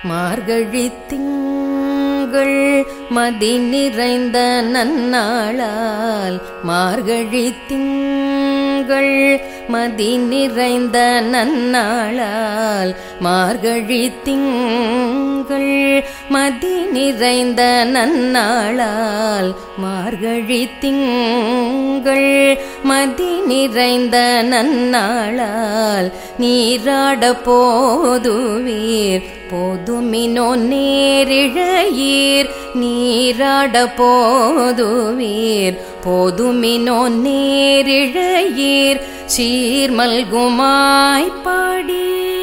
மார்கழி திங்கள் மதி நிறைந்த நன்னாளால் மார்கழி திங்கள் மதி நிறைந்த நன்னாளால் மார்கழி திங்கள் மதி நிறைந்த நன்னாளால் மார்கழி திங்கள் மதி நிறைந்த நன்னாளால் நீராட போதுவீர் போதுமினோ நேரிழையீர் நீராட போதுவீர் போதுமினோ நேரிழையீர் சீர்மல்குமாய் பாடி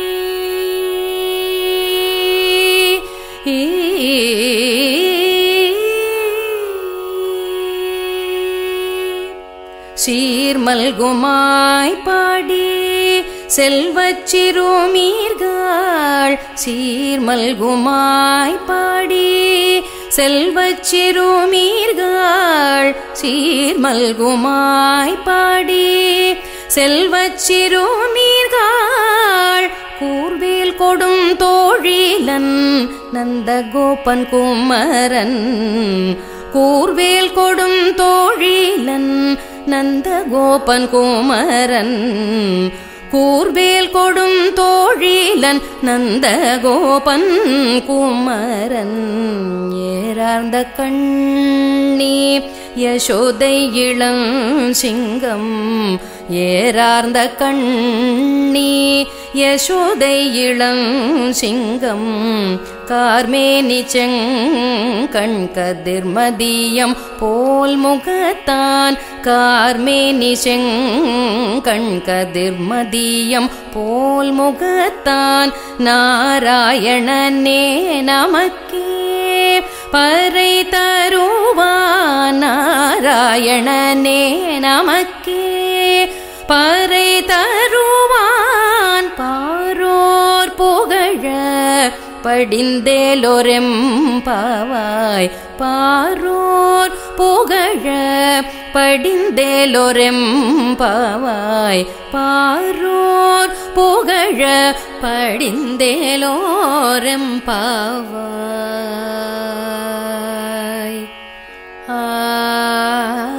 சீர்மல்குமாய் பாடி செல்வச் சிறுமீர்கள் சீர்மல்குமாய் பாடி செல்வச் சிறுமீர்கள் சீர்மல்குமாய் பாடி செல்வச் சிறுமீர்கள் கூர்வேல் கொடும் தோழிலன் நந்தகோபன் குமரன் கூர்வேல் கொடும் தோழிலன் நந்தகோபன் குமரன் கூர்வேல் கொடும் தோழிலன் நந்தகோபன் குமரன் ஏறார்ந்த கண்ணி யசோதை இளம் சிங்கம் ஏறார்ந்த கண்ணி யசோதை இளம் சிங்கம் கார்மேனி செங்கண் கதிர்மதியம் போல் முகத்தான் கார்மேனி செங்கண் கதிர்மதியம் போல் முகத்தான் நாராயணனே நமக்கே பறை தருவான் நாராயணனே நமக்கே பறை தருவான் பாரோர் புகழ படிந்தேலோரெம் பாவாய் பாரோர் புகழ படிந்தேலோரெம் பாவாய் பாரோர் புகழ படிந்தேலோரெம் பாவாய் ஆ